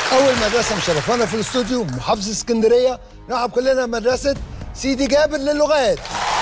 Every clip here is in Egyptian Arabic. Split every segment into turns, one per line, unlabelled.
اول مدرسه مشرفانا في الاستوديو محافظه اسكندريه نرحب كلنا بمدرسه سيدي جابر للغات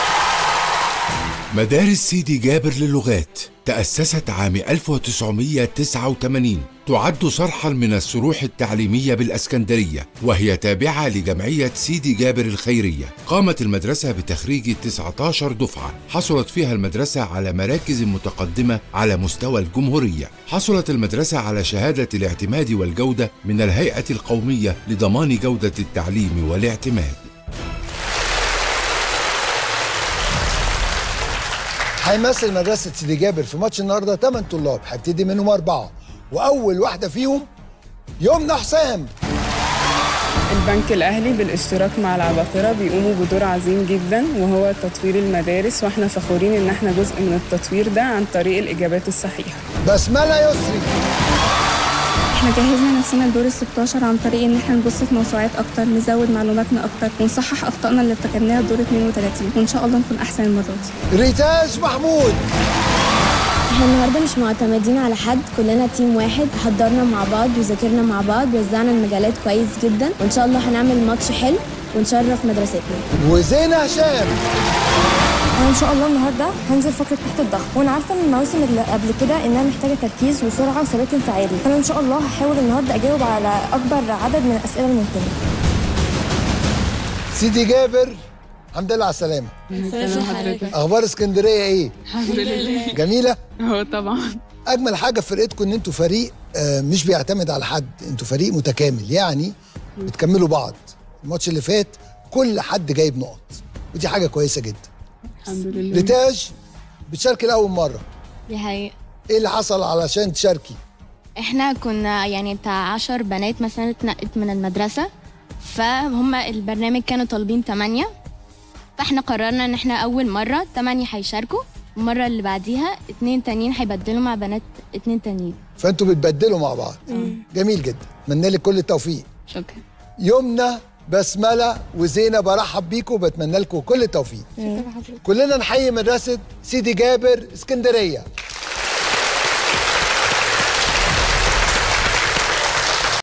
مدارس سيدي جابر للغات تأسست عام 1989 تعد صرحا من الصروح التعليمية بالأسكندرية وهي تابعة لجمعية سيدي جابر الخيرية قامت المدرسة بتخريج 19 دفعة حصلت فيها المدرسة على مراكز متقدمة على مستوى الجمهورية حصلت المدرسة على شهادة الاعتماد والجودة من الهيئة القومية لضمان جودة التعليم والاعتماد
هيمثل مدرسه سيدي جابر في ماتش النهارده 8 طلاب هيبتدي منهم اربعه واول واحده فيهم يمنى حسام
البنك الأهلي بالاشتراك مع العباقرة بيقوموا بدور عظيم جدا وهو تطوير المدارس واحنا فخورين ان احنا جزء من التطوير ده عن طريق الإجابات الصحيحة
بسمله يسري
احنا جهزنا نفسنا لدور ال 16 عن طريق ان احنا نبص في موسوعات اكتر نزود معلوماتنا اكتر ونصحح اخطائنا اللي ارتكبناها في دور 32 وان شاء الله نكون احسن المره دي
ريتاج محمود
احنا النهارده مش معتمدين على حد كلنا تيم واحد حضرنا مع بعض وذاكرنا مع بعض وزعنا المجالات كويس جدا وان شاء الله هنعمل ماتش حلو ونشرف مدرستنا
وزينة هشام
انا ان شاء الله النهارده هنزل فقره تحت الضغط وانا عارفه من المواسم اللي قبل كده انها محتاجه تركيز وسرعه وثبات انفعالي فانا ان شاء الله هحاول النهارده اجاوب على اكبر عدد من الاسئله الممكنه
سيدي جابر الحمد لله على السلامه
حضرتك
اخبار اسكندريه ايه
الحمد لله
جميله
هو طبعا
اجمل حاجه في فرقتكم ان انتوا فريق آه، مش بيعتمد على حد انتوا فريق متكامل يعني بتكملوا بعض الماتش اللي فات كل حد جايب نقط ودي حاجه كويسه جدا
الحمد لله
ريتاج بتشاركي لاول مره
دي حقيقة
ايه اللي حصل علشان تشاركي
احنا كنا يعني بتاع عشر بنات مثلا اتنقت من المدرسة فهم البرنامج كانوا طالبين تمانية فاحنا قررنا ان احنا اول مرة تمانية هيشاركوا المرة اللي بعديها اتنين تانيين هيبدلوا مع بنات اتنين تانيين
فانتوا بتبدلوا مع بعض جميل جدا اتمنى لك كل التوفيق
شكرا
يمنى بسمله وزينه برحب بيكم وبتمنى لكم كل التوفيق كلنا نحيي مدرسه سيدي جابر اسكندريه